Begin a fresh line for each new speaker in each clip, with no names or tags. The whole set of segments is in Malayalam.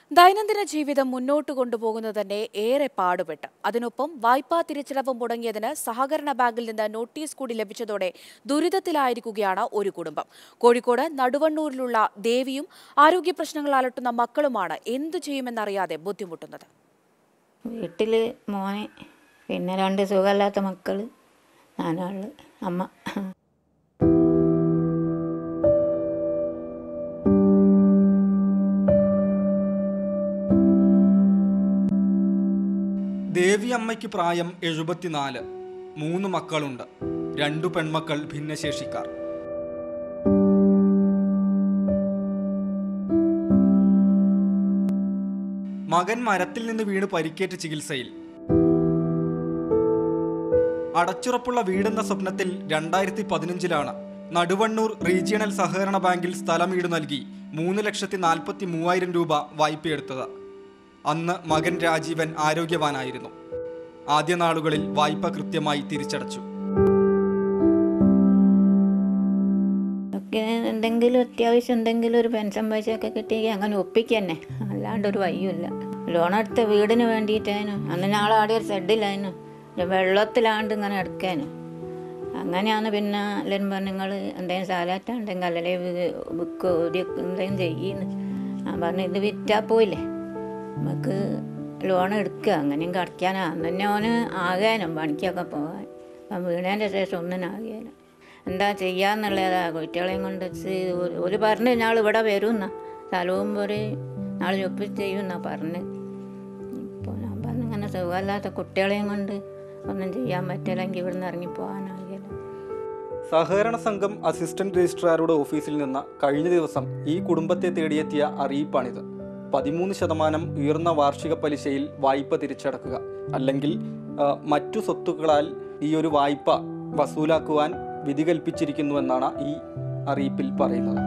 ദൈനംദിന ജീവിതം മുന്നോട്ട് കൊണ്ടുപോകുന്നത് തന്നെ ഏറെ പാടുപെട്ട് അതിനൊപ്പം വായ്പാ തിരിച്ചടവ് മുടങ്ങിയതിന് സഹകരണ ബാങ്കിൽ നിന്ന് നോട്ടീസ് കൂടി ലഭിച്ചതോടെ ദുരിതത്തിലായിരിക്കുകയാണ് ഒരു കുടുംബം കോഴിക്കോട് നടുവണ്ണൂരിലുള്ള ദേവിയും ആരോഗ്യ പ്രശ്നങ്ങൾ അലട്ടുന്ന മക്കളുമാണ് എന്തു ചെയ്യുമെന്നറിയാതെ ബുദ്ധിമുട്ടുന്നത്
വീട്ടിൽ മോനെ പിന്നെ രണ്ട് സുഖമില്ലാത്ത മക്കൾ നാലാള് അമ്മ
ദേവി അമ്മയ്ക്ക് പ്രായം എഴുപത്തിനാല് മൂന്ന് മക്കളുണ്ട് രണ്ടു പെൺമക്കൾ ഭിന്നശേഷിക്കാർ മകൻ മരത്തിൽ നിന്ന് വീണ് പരിക്കേറ്റ് ചികിത്സയിൽ അടച്ചുറപ്പുള്ള വീടെന്ന സ്വപ്നത്തിൽ രണ്ടായിരത്തി പതിനഞ്ചിലാണ് നടുവണ്ണൂർ റീജിയണൽ സഹകരണ ബാങ്കിൽ സ്ഥലമീട് നൽകി മൂന്ന് ലക്ഷത്തി നാൽപ്പത്തി മൂവായിരം രൂപ വായ്പയെടുത്തത് അന്ന് മകൻ രാജീവൻ ആരോഗ്യവാനായിരുന്നു ആദ്യ നാളുകളിൽ വായ്പ കൃത്യമായി തിരിച്ചടച്ചു
ഒക്കെ എന്തെങ്കിലും അത്യാവശ്യം എന്തെങ്കിലും ഒരു പെൻഷൻ പൈസയൊക്കെ കിട്ടിയെങ്കിൽ അങ്ങനെ ഒപ്പിക്കുക തന്നെ അല്ലാണ്ട് ഒരു വയ്യുമില്ല ലോൺ എടുത്ത വീടിന് വേണ്ടിയിട്ടായിരുന്നു അന്ന് ഞങ്ങൾ ആടെ ഒരു ഷെഡിലായിരുന്നു വെള്ളത്തിലാണ്ട് ഇങ്ങനെ എടുക്കാനും അങ്ങനെയാണ് പിന്നെ എല്ലാവരും പറഞ്ഞു നിങ്ങൾ എന്തെങ്കിലും സാലാറ്റ ഉണ്ടെങ്കിൽ അല്ലെ ബുക്ക് ഒരു എന്തെങ്കിലും ചെയ്യുന്നു ഞാൻ പറഞ്ഞു ഇത് വിറ്റാൽ പോയില്ലേ നമുക്ക് ലോൺ എടുക്കുക അങ്ങനെയും കടക്കാനാ അന്ന് തന്നെ ഓന് ആകാനും പണിക്കൊക്കെ പോകാൻ അപ്പം വീണതിൻ്റെ ശേഷം ഒന്നിനാകിയാലും എന്താ ചെയ്യാന്നുള്ളതാ കുട്ടികളെയും കൊണ്ട് വെച്ച് ഒരു- ഒരു പറഞ്ഞ് ഞങ്ങൾ ഇവിടെ വരുമെന്നാ സ്ഥലവും ഒരു നാൾ ചൊപ്പി ചെയ്യുമെന്നാ പറഞ്ഞ് ഇപ്പോൾ ഞാൻ പറഞ്ഞു ഇങ്ങനെ സുഖമില്ലാത്ത കുട്ടികളെയും കൊണ്ട് ഒന്നും ചെയ്യാൻ പറ്റില്ലെങ്കിൽ ഇവിടുന്ന് ഇറങ്ങി പോകാനാകിയാലും
സഹകരണ സംഘം അസിസ്റ്റന്റ് രജിസ്ട്രാറുടെ ഓഫീസിൽ നിന്ന് കഴിഞ്ഞ ദിവസം ഈ കുടുംബത്തെ തേടിയെത്തിയ അറിയിപ്പാണിത് പതിമൂന്ന് ശതമാനം ഉയർന്ന വാർഷിക പലിശയിൽ വായ്പ തിരിച്ചടക്കുക അല്ലെങ്കിൽ ആ, മറ്റു സ്വത്തുക്കളാൽ ഈ ഒരു വായ്പ വസൂലാക്കുവാൻ വിധി കൽപ്പിച്ചിരിക്കുന്നുവെന്നാണ് ഈ അറിയിപ്പിൽ പറയുന്നത്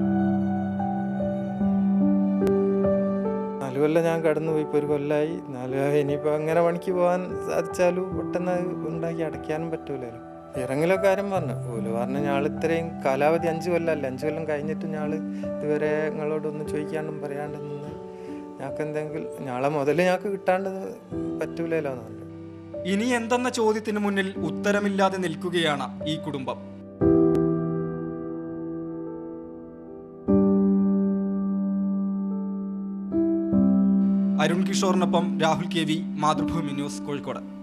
നാല് കൊല്ലം ഞാൻ കടന്നുപോയി ഇപ്പോൾ ഒരു കൊല്ലമായി നാല് ഇനിയിപ്പോൾ അങ്ങനെ പണിക്ക് പോകാൻ സാധിച്ചാലും പെട്ടെന്ന് അത് ഉണ്ടാക്കി അടയ്ക്കാനും പറ്റൂലല്ലോ ഇറങ്ങലൊക്കെ കാര്യം പറഞ്ഞു ഓല് പറഞ്ഞു ഞാൾ ഇത്രയും കാലാവധി അഞ്ച് കൊല്ലമല്ല അഞ്ച് കൊല്ലം കഴിഞ്ഞിട്ട് ഞാൾ ഇതുവരെ നിങ്ങളോടൊന്നും ചോദിക്കാണ്ടും പറയാണ്ട് നിന്ന് ഞങ്ങൾക്ക് എന്തെങ്കിലും ഞാളെ മുതൽ ഞങ്ങൾക്ക് കിട്ടാണ്ട് പറ്റൂലല്ലോ എന്ന് പറഞ്ഞു
ഇനി എന്തെന്ന ചോദ്യത്തിന് മുന്നിൽ ഉത്തരമില്ലാതെ നിൽക്കുകയാണ് ഈ കുടുംബം അരുൺ കിഷോറിനൊപ്പം Rahul K V Mathrubhumi news Kozhikode